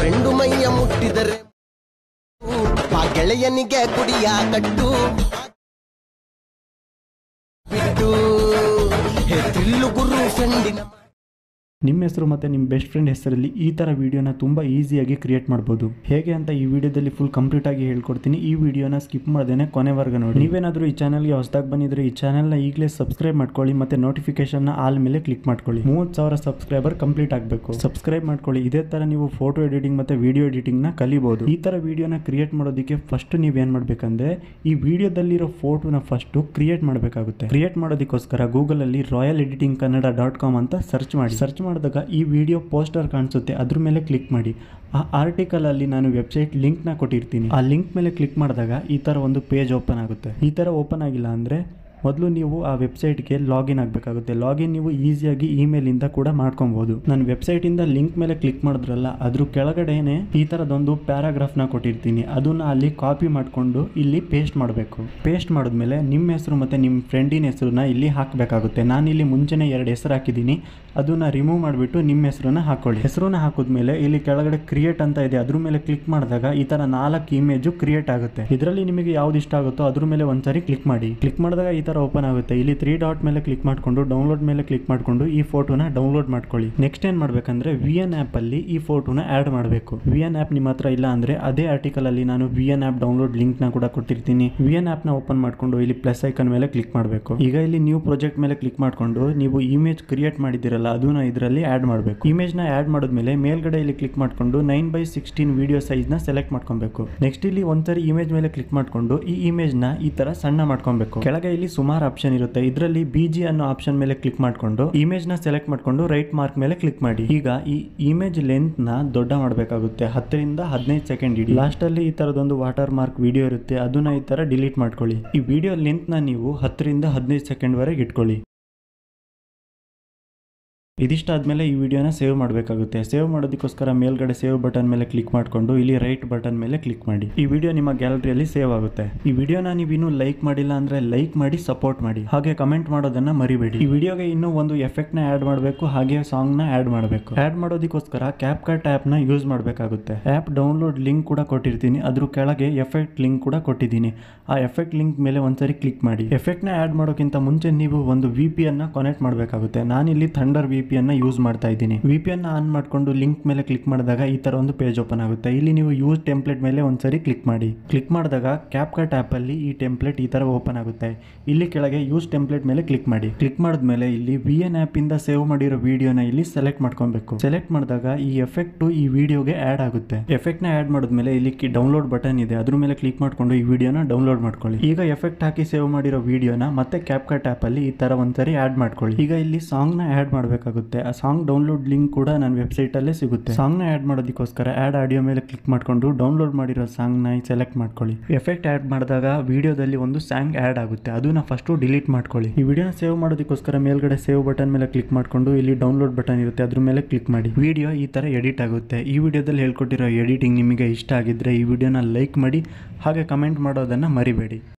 friend ಮೈಯ ಮುಟ್ಟಿದರೆ ಆ ಗೆಳೆಯನಿಗೆ ಕುಡಿಯ ಕಟ್ಟು ಬಿಟ್ಟು ಹೇ ತಿಲ್ಲು ಗುರು ಫ್ರೆಂಡಿನ ನಿಮ್ಮ ಹೆಸರು ಮತ್ತು ನಿಮ್ಮ ಬೆಸ್ಟ್ ಫ್ರೆಂಡ್ ಹೆಸರಲ್ಲಿ ಈ ಥರ ವಿಡಿಯೋನ ತುಂಬ ಈಸಿಯಾಗಿ ಕ್ರಿಯೇಟ್ ಮಾಡ್ಬೋದು ಹೇಗೆ ಅಂತ ಈ ವಿಡಿಯೋದಲ್ಲಿ ಫುಲ್ ಕಂಪ್ಲೀಟ್ ಆಗಿ ಹೇಳ್ಕೊಡ್ತೀನಿ ಈ ವಿಡಿಯೋನ ಸ್ಕಿಪ್ ಮಾಡ್ದೇನೆ ಕೊನೆವರೆಗೂ ನೋಡಿ ನೀವೇನಾದರೂ ಈ ಚಾನಲ್ಗೆ ಹೊಸದಾಗಿ ಬಂದಿದ್ರೆ ಈ ಚಾನಲ್ನ ಈಗಲೇ ಸಬ್ಸ್ಕ್ರೈಬ್ ಮಾಡ್ಕೊಳ್ಳಿ ಮತ್ತು ನೋಟಿಫಿಕೇಶನ್ನ ಆಲ್ ಮೇಲೆ ಕ್ಲಿಕ್ ಮಾಡ್ಕೊಳ್ಳಿ ಮೂವತ್ತು ಸಾವಿರ ಸಬ್ಸ್ಕ್ರೈಬರ್ ಕಂಪ್ಲೀಟ್ ಆಗಬೇಕು ಸಬ್ಸ್ಕ್ರೈಬ್ ಮಾಡ್ಕೊಳ್ಳಿ ಇದೇ ಥರ ನೀವು ಫೋಟೋ ಎಡಿಟಿಂಗ್ ಮತ್ತು ವಿಡಿಯೋ ಎಡಿಟಿಂಗ್ನ ಕಲಿಬೋದು ಈ ಥರ ವಿಡಿಯೋನ ಕ್ರಿಯೇಟ್ ಮಾಡೋದಕ್ಕೆ ಫಸ್ಟ್ ನೀವೇನು ಮಾಡಬೇಕಂದ್ರೆ ಈ ವಿಡಿಯೋದಲ್ಲಿರೋ ಫೋಟೋನ ಫಸ್ಟು ಕ್ರಿಯೇಟ್ ಮಾಡಬೇಕಾಗುತ್ತೆ ಕ್ರಿಯೇಟ್ ಮಾಡೋದಕ್ಕೋಸ್ಕರ ಗೂಗಲಲ್ಲಿ royal editing Kannada dot com ಅಂತ ಸರ್ಚ್ ಮಾಡಿ ಸರ್ಚ್ ಮಾಡಿದಾಗ ಈ ವಿಡಿಯೋ ಪೋಸ್ಟರ್ ಕಾಣಿಸುತ್ತೆ ಅದ್ರ ಮೇಲೆ ಕ್ಲಿಕ್ ಮಾಡಿ ಆ ಆರ್ಟಿಕಲಲ್ಲಿ ನಾನು ವೆಬ್ಸೈಟ್ ಲಿಂಕ್ನ ಕೊಟ್ಟಿರ್ತೀನಿ ಆ ಲಿಂಕ್ ಮೇಲೆ ಕ್ಲಿಕ್ ಮಾಡಿದಾಗ ಈ ಥರ ಒಂದು ಪೇಜ್ ಓಪನ್ ಆಗುತ್ತೆ ಈ ಥರ ಓಪನ್ ಆಗಿಲ್ಲ ಅಂದರೆ ಮೊದಲು ನೀವು ಆ ವೆಬ್ಸೈಟ್ಗೆ ಲಾಗಿನ್ ಆಗಬೇಕಾಗುತ್ತೆ ಲಾಗಿನ್ ನೀವು ಈಸಿಯಾಗಿ ಇಮೇಲಿಂದ ಕೂಡ ಮಾಡ್ಕೊಬೋದು ನಾನು ವೆಬ್ಸೈಟಿಂದ ಲಿಂಕ್ ಮೇಲೆ ಕ್ಲಿಕ್ ಮಾಡಿದ್ರಲ್ಲ ಅದ್ರ ಕೆಳಗಡೆನೆ ಈ ಥರದೊಂದು ಪ್ಯಾರಾಗ್ರಾಫ್ನ ಕೊಟ್ಟಿರ್ತೀನಿ ಅದನ್ನ ಅಲ್ಲಿ ಕಾಪಿ ಮಾಡಿಕೊಂಡು ಇಲ್ಲಿ ಪೇಸ್ಟ್ ಮಾಡಬೇಕು ಪೇಸ್ಟ್ ಮಾಡಿದ್ಮೇಲೆ ನಿಮ್ಮ ಹೆಸರು ಮತ್ತು ನಿಮ್ಮ ಫ್ರೆಂಡಿನ ಹೆಸರನ್ನ ಇಲ್ಲಿ ಹಾಕಬೇಕಾಗುತ್ತೆ ನಾನು ಇಲ್ಲಿ ಮುಂಚೆನೇ ಎರಡು ಹೆಸರು ಹಾಕಿದ್ದೀನಿ ಅದನ್ನ ರಿಮೂವ್ ಮಾಡಿಬಿಟ್ಟು ನಿಮ್ಮ ಹೆಸರನ್ನ ಹಾಕೊಳ್ಳಿ ಹೆಸರನ್ನ ಹಾಕಿದ್ಮೇಲೆ ಇಲ್ಲಿ ಕೆಳಗಡೆ ಕ್ರಿಯೇಟ್ ಅಂತ ಇದೆ ಅದ್ರ ಮೇಲೆ ಕ್ಲಿಕ್ ಮಾಡಿದಾಗ ಈ ಥರ ನಾಲ್ಕು ಇಮೇಜು ಕ್ರಿಯೇಟ್ ಆಗುತ್ತೆ ಇದರಲ್ಲಿ ನಿಮಗೆ ಯಾವ್ದು ಇಷ್ಟ ಆಗುತ್ತೋ ಅದ್ರ ಮೇಲೆ ಒಂದ್ಸರಿ ಕ್ಲಿಕ್ ಮಾಡಿ ಕ್ಲಿಕ್ ಮಾಡಿದಾಗ ಈ ಥರ ಓಪನ್ ಆಗುತ್ತೆ ಇಲ್ಲಿ ತ್ರೀ ಡಾಟ್ ಮೇಲೆ ಕ್ಲಿಕ್ ಮಾಡಿಕೊಂಡು ಡೌನ್ಲೋಡ್ ಮೇಲೆ ಕ್ಲಿಕ್ ಮಾಡಿಕೊಂಡು ಈ ಫೋಟೋನ ಡೌನ್ಲೋಡ್ ಮಾಡ್ಕೊಳ್ಳಿ ನೆಕ್ಸ್ಟ್ ಏನು ಮಾಡಬೇಕಂದ್ರೆ ವಿ ಎನ್ ಆ್ಯಪಲ್ಲಿ ಈ ಫೋಟೋನ ಆ್ಯಡ್ ಮಾಡಬೇಕು ವಿ ಎನ್ ಆ್ಯಪ್ ನಿಮ್ಮ ಹತ್ರ ಇಲ್ಲ ಅಂದರೆ ಅದೇ ಆರ್ಟಿಕಲಲ್ಲಿ ನಾನು ವಿ ಎನ್ ಆ್ಯಪ್ ಡೌನ್ಲೋಡ್ ಲಿಂಕ್ನ ಕೂಡ ಕೊಟ್ಟಿರ್ತೀನಿ ವಿ ಎನ್ ಆ್ಯಪ್ನ ಓಪನ್ ಮಾಡಿಕೊಂಡು ಇಲ್ಲಿ ಪ್ಲಸ್ ಐಕನ್ ಮೇಲೆ ಕ್ಲಿಕ್ ಮಾಡಬೇಕು ಈಗ ಇಲ್ಲಿ ನ್ಯೂ ಪ್ರಾಜೆಕ್ಟ್ ಮೇಲೆ ಕ್ಲಿಕ್ ಮಾಡಿಕೊಂಡು ನೀವು ಇಮೇಜ್ ಕ್ರಿಯೇಟ್ ಮಾಡಿದ್ದೀರಲ್ಲ ಅದನ್ನ ಇದರಲ್ಲಿ ಆ್ಯಡ್ ಮಾಡಬೇಕು ಇಮೇಜ್ನ ಆ್ಯಡ್ ಮಾಡಿದ್ಮೇಲೆ ಮೇಲ್ಗಡೆ ಇಲ್ಲಿ ಕ್ಲಿಕ್ ಮಾಡಿಕೊಂಡು ನೈನ್ ಬೈ ಸಿಕ್ಸ್ಟೀನ್ ವಿಡಿಯೋ ಸೈಜ್ನ ಸೆಲೆಕ್ಟ್ ಮಾಡ್ಕೊಬೇಕು ನೆಕ್ಸ್ಟ್ ಇಲ್ಲಿ ಒಂದ್ಸರಿ ಇಮೇಜ್ ಮೇಲೆ ಕ್ಲಿಕ್ ಮಾಡಿಕೊಂಡು ಈ ಇಮೇಜ್ನ ಈ ತರ ಸಣ್ಣ ಮಾಡ್ಕೊಬೇಕು ಕೆಳಗೆ ಇಲ್ಲಿ ಸುಮಾರು ಆಪ್ಷನ್ ಇರುತ್ತೆ ಇದರಲ್ಲಿ ಬಿ ಜಿ ಅನ್ನೋ ಆಪ್ಷನ್ ಮೇಲೆ ಕ್ಲಿಕ್ ಮಾಡಿಕೊಂಡು ಇಮೇಜ್ನ ಸೆಲೆಕ್ಟ್ ಮಾಡಿಕೊಂಡು ರೈಟ್ ಮಾರ್ಕ್ ಮೇಲೆ ಕ್ಲಿಕ್ ಮಾಡಿ ಈಗ ಈ ಇಮೇಜ್ ಲೆಂತ್ ನ ದೊಡ್ಡ ಮಾಡಬೇಕಾಗುತ್ತೆ ಹತ್ತರಿಂದ ಹದಿನೈದು ಸೆಕೆಂಡ್ ಇಡಿ ಲಾಸ್ಟ್ ಅಲ್ಲಿ ಈ ತರದೊಂದು ವಾಟರ್ ಮಾರ್ಕ್ ವಿಡಿಯೋ ಇರುತ್ತೆ ಅದನ್ನ ಈ ತರ ಡಿಲೀಟ್ ಮಾಡ್ಕೊಳ್ಳಿ ಈ ವಿಡಿಯೋ ಲೆಂತ್ ನ ನೀವು ಹತ್ತರಿಂದ ಹದಿನೈದು ಸೆಕೆಂಡ್ ವರೆಗೆ ಇಟ್ಕೊಳ್ಳಿ ಇದಿಷ್ಟಾದ್ಮೇಲೆ ಈ ವಿಡಿಯೋನ ಸೇವ್ ಮಾಡಬೇಕಾಗುತ್ತೆ ಸೇವ್ ಮಾಡೋದಕ್ಕೋಸ್ಕರ ಮೇಲ್ಗಡೆ ಸೇವ್ ಬಟನ್ ಮೇಲೆ ಕ್ಲಿಕ್ ಮಾಡಿಕೊಂಡು ಇಲ್ಲಿ ರೈಟ್ ಬಟನ್ ಮೇಲೆ ಕ್ಲಿಕ್ ಮಾಡಿ ಈ ವಿಡಿಯೋ ನಿಮ್ಮ ಗ್ಯಾಲರಿಯಲ್ಲಿ ಸೇವ್ ಆಗುತ್ತೆ ಈ ವಿಡಿಯೋನ ನೀವು ಇನ್ನೂ ಲೈಕ್ ಮಾಡಿಲ್ಲ ಅಂದ್ರೆ ಲೈಕ್ ಮಾಡಿ ಸಪೋರ್ಟ್ ಮಾಡಿ ಹಾಗೆ ಕಮೆಂಟ್ ಮಾಡೋದನ್ನ ಮರಿಬೇಡಿ ಈ ವಿಡಿಯೋಗೆ ಇನ್ನೂ ಒಂದು ಎಫೆಕ್ಟ್ ನ ಆಡ್ ಮಾಡಬೇಕು ಹಾಗೆ ಸಾಂಗ್ ನ ಆಡ್ ಮಾಡಬೇಕು ಆಡ್ ಮಾಡೋದಕ್ಕೋಸ್ಕರ ಕ್ಯಾಪ್ ಕಟ್ ಆಪ್ ನ ಯೂಸ್ ಮಾಡಬೇಕಾಗುತ್ತೆ ಆಪ್ ಡೌನ್ಲೋಡ್ ಲಿಂಕ್ ಕೂಡ ಕೊಟ್ಟಿರ್ತೀನಿ ಅದ್ರ ಕೆಳಗೆ ಎಫೆಕ್ಟ್ ಲಿಂಕ್ ಕೂಡ ಕೊಟ್ಟಿದ್ದೀನಿ ಆ ಎಫೆಕ್ಟ್ ಲಿಂಕ್ ಮೇಲೆ ಒಂದ್ಸರಿ ಕ್ಲಿಕ್ ಮಾಡಿ ಎಫೆಕ್ಟ್ ನ ಆಡ್ ಮಾಡೋಕ್ಕಿಂತ ಮುಂಚೆ ನೀವು ಒಂದು ವಿ ಪಿ ಅನ್ನ ಕನೆಕ್ಟ್ ಮಾಡಬೇಕಾಗುತ್ತೆ ನಾನಿಲ್ಲಿ ಥಂಡರ್ ವಿ ಪಿ ಅನ್ನ ಯೂಸ್ ಮಾಡ್ತಾ ಇದ್ದೀನಿ ವಿ ಪಿ ಅನ್ನ ಆನ್ ಮಾಡಿಕೊಂಡು ಲಿಂಕ್ ಮೇಲೆ ಕ್ಲಿಕ್ ಮಾಡಿದಾಗ ಈ ತರ ಒಂದು ಪೇಜ್ ಓಪನ್ ಆಗುತ್ತೆ ಇಲ್ಲಿ ನೀವು ಯೂಸ್ ಟೆಂಪ್ಲೇಟ್ ಮೇಲೆ ಒಂದ್ಸರಿ ಕ್ಲಿಕ್ ಮಾಡಿ ಕ್ಲಿಕ್ ಮಾಡಿದಾಗ ಕ್ಯಾಪ್ ಕಟ್ ಆಪ್ ಅಲ್ಲಿ ಈ ಟೆಂಪ್ಲೇಟ್ ಈ ತರ ಓಪನ್ ಆಗುತ್ತೆ ಇಲ್ಲಿ ಕೆಳಗೆ ಯೂಸ್ ಟೆಂಪ್ಲೇಟ್ ಮೇಲೆ ಕ್ಲಿಕ್ ಮಾಡಿ ಕ್ಲಿಕ್ ಮಾಡಿದ್ಮೇಲೆ ಇಲ್ಲಿ ವಿ ಎನ್ ಆಪ್ ಇಂದ ಸೇವ್ ಮಾಡಿರೋ ವಿಡಿಯೋನ ಇಲ್ಲಿ ಸೆಲೆಕ್ಟ್ ಮಾಡ್ಕೊಬೇಕು ಸೆಲೆಕ್ಟ್ ಮಾಡಿದಾಗ ಈ ಎಫೆಕ್ಟ್ ಈ ವಿಡಿಯೋಗೆ ಆಡ್ ಆಗುತ್ತೆ ಎಫೆಕ್ಟ್ ನ ಆಡ್ ಮಾಡಿದ್ಮೇಲೆ ಇಲ್ಲಿ ಡೌನ್ಲೋಡ್ ಬಟನ್ ಇದೆ ಅದ್ರ ಮೇಲೆ ಕ್ಲಿಕ್ ಮಾಡ್ಕೊಂಡು ಈ ವಿಡಿಯೋನ ಡೌನ್ಲೋಡ್ ಮಾಡ್ಕೊಳ್ಳಿ ಈಗ ಎಫೆಕ್ಟ್ ಹಾಕಿ ಸೇವ್ ಮಾಡಿರೋ ವಿಡಿಯೋನ ಮತ್ತೆ ಕ್ಯಾಪ್ ಕಟ್ ಆಪ್ ಅಲ್ಲಿ ಈ ತರ ಒಂದ್ಸರಿ ಆಡ್ ಮಾಡ್ಕೊಳ್ಳಿ ಈಗ ಇಲ್ಲಿ ಸಾಂಗ್ ನ ಆಡ್ ಮಾಡಬೇಕಾಗುತ್ತೆ ಆ ಸಾಂಗ್ ಡೌನ್ಲೋಡ್ ಲಿಂಕ್ ಕೂಡ ನನ್ನ ವೆಬ್ಸೈಟ್ ಅಲ್ಲೇ ಸಿಗುತ್ತೆ ಸಾಂಗ್ ನ ಆಡ್ ಮಾಡೋದಕ್ಕೋಸ್ಕರ ಆಡ್ ಆಡಿಯೋ ಮೇಲೆ ಕ್ಲಿಕ್ ಮಾಡ್ಕೊಂಡು ಡೌನ್ಲೋಡ್ ಮಾಡಿರೋ ಸಾಂಗ್ ನ ಸೆಲೆಕ್ಟ್ ಮಾಡ್ಕೊಳ್ಳಿ ಎಫೆಕ್ಟ್ ಆಡ್ ಮಾಡಿದಾಗ ವಿಡಿಯೋದಲ್ಲಿ ಒಂದು ಸಾಂಗ್ ಆಡ್ ಆಗುತ್ತೆ ಅದನ್ನ ಫಸ್ಟ್ ಡಿಲೀಟ್ ಮಾಡ್ಕೊಳ್ಳಿ ಈ ವಿಡಿಯೋನ ಸೇವ್ ಮಾಡೋದಕ್ಕೋಸ್ಕರ ಮೇಲ್ಗಡೆ ಸೇವ್ ಬಟನ್ ಮೇಲೆ ಕ್ಲಿಕ್ ಮಾಡ್ಕೊಂಡು ಇಲ್ಲಿ ಡೌನ್ಲೋಡ್ ಬಟನ್ ಇರುತ್ತೆ ಅದ್ರ ಮೇಲೆ ಕ್ಲಿಕ್ ಮಾಡಿ ವಿಡಿಯೋ ಈ ತರ ಎಡಿಟ್ ಆಗುತ್ತೆ ಈ ವಿಡಿಯೋದಲ್ಲಿ ಹೇಳ್ಕೊಟ್ಟಿರೋ ಎಡಿಟಿಂಗ್ ನಿಮಗೆ ಇಷ್ಟ ಆಗಿದ್ರೆ ಈ ವಿಡಿಯೋನ ಲೈಕ್ ಮಾಡಿ ಹಾಗೆ ಕಮೆಂಟ್ ಮಾಡೋದನ್ನ ಮರಿಬೇಡಿ